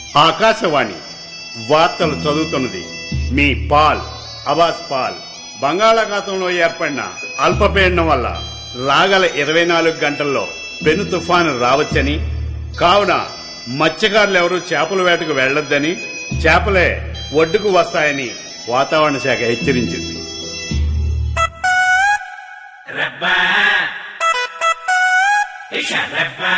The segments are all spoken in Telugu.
ఆకాశవాణి వార్తలు చదువుతున్నది మీ పాల్ అబాస్ పాల్ బంగాళాఖాతంలో ఏర్పడిన అల్పపీడనం వల్ల రాగల ఇరవై నాలుగు గంటల్లో పెను తుఫాను రావచ్చని కావున మత్స్యకారులు ఎవరూ చేపల వేటకు వెళ్లొద్దని చేపలే ఒడ్డుకు వస్తాయని వాతావరణ శాఖ హెచ్చరించింది ربا ايش ربا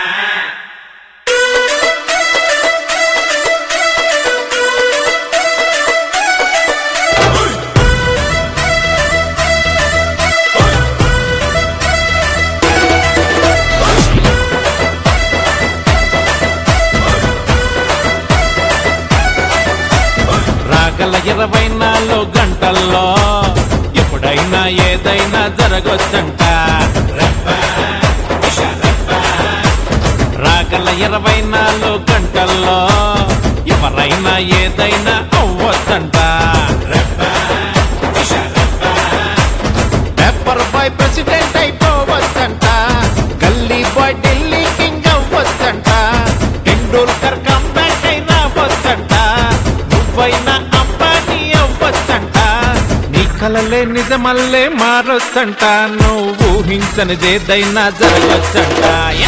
రాగల ఇరవై నాలుగు గంటల్లో ఎప్పుడైనా ఏదైనా జరగొచ్చంట రాగల ఇరవై నాలుగు గంటల్లో ఎవరైనా ఏదైనా అవ్వచ్చంట పేపర్ బాయ్ ప్రెసిడెంట్ అయిపోవచ్చంట గల్లీ బాయ్ ఢిల్లీ కింగ్ అవ్వచ్చంట టెండూల్కర్ కంబ్యాక్ అయినా వచ్చంట నువ్వైనా అంబానీ అవ్వచ్చంట నీ కలలే నిజమల్లే మారొచ్చంట నువ్వు ఊహించనిదేదైనా జరగచ్చంట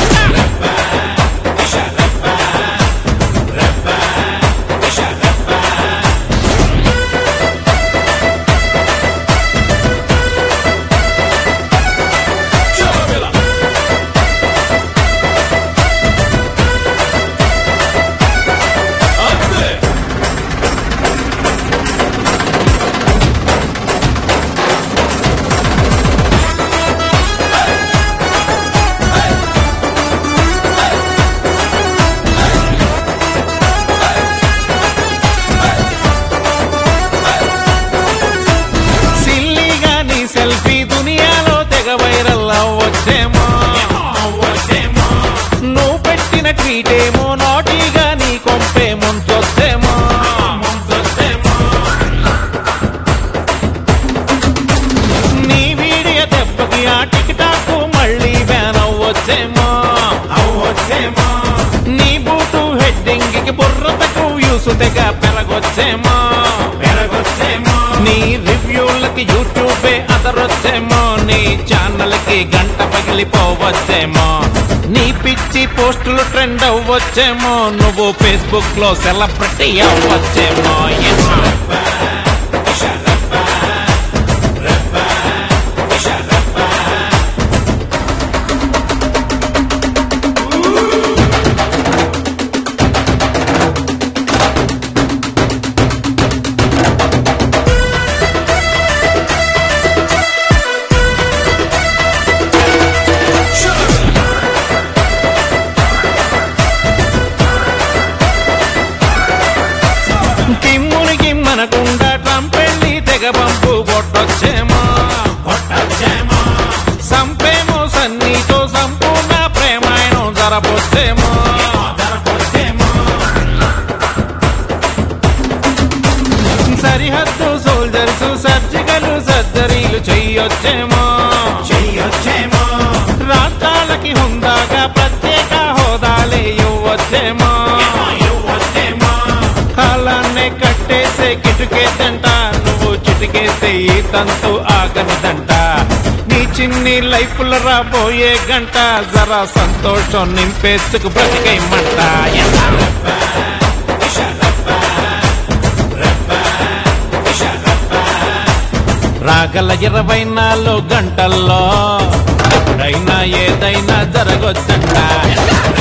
సిల్లీగా నీ సెల్ఫీ దునియాలో తెగ వైరల్ అవ్వచ్చేమో నువ్వు పెట్టిన ట్వీట్ ఏమో నాటీగా నీ కొంపే ముంచొచ్చేమో నీ వీడియో దెబ్బకి ఆ టిక్ టాక్ మళ్ళీ బ్యాన్ అవ్వచ్చేమో నీ బూటు హెడ్డింగ్ కి బుర్రతకు వ్యూస్ తెగ పెరగొచ్చేమో నీ రివ్యూలకి యూట్యూబే అదరొచ్చేమో నీ ఛానల్ కి గంట పగిలిపోవచ్చేమో నీ పిచ్చి పోస్టులు ట్రెండ్ అవ్వచ్చేమో నువ్వు ఫేస్బుక్ లో సెలబ్రిటీ అవ్వచ్చేమో కిమ్ముని కిమ్మనకుండా ట్రంప్ వెళ్ళి తెగ పంపు కొట్టొచ్చేమో సంపేమో సన్నీతో సంపూర్ణ ప్రేమాయణం జరపొచ్చేమో సరిహద్దు సోల్జర్స్ సర్జికల్ సర్జరీలు చెయ్యొచ్చేమో రాష్ట్రాలకి హుందాగా ప్రత్యేక హోదాలే ఇవ్వచ్చేమో కాలాన్నే కట్టేసే కిటుకేదంట నువ్వు చిటికేస్తే ఈ తంతు ఆగనిదంట నీ చిన్ని లైఫ్లో రాబోయే గంట జరా సంతోషం నింపేసుకు బ్రతికేయమంట రాగల ఇరవై నాలుగు గంటల్లో ఎప్పుడైనా ఏదైనా జరగొచ్చంట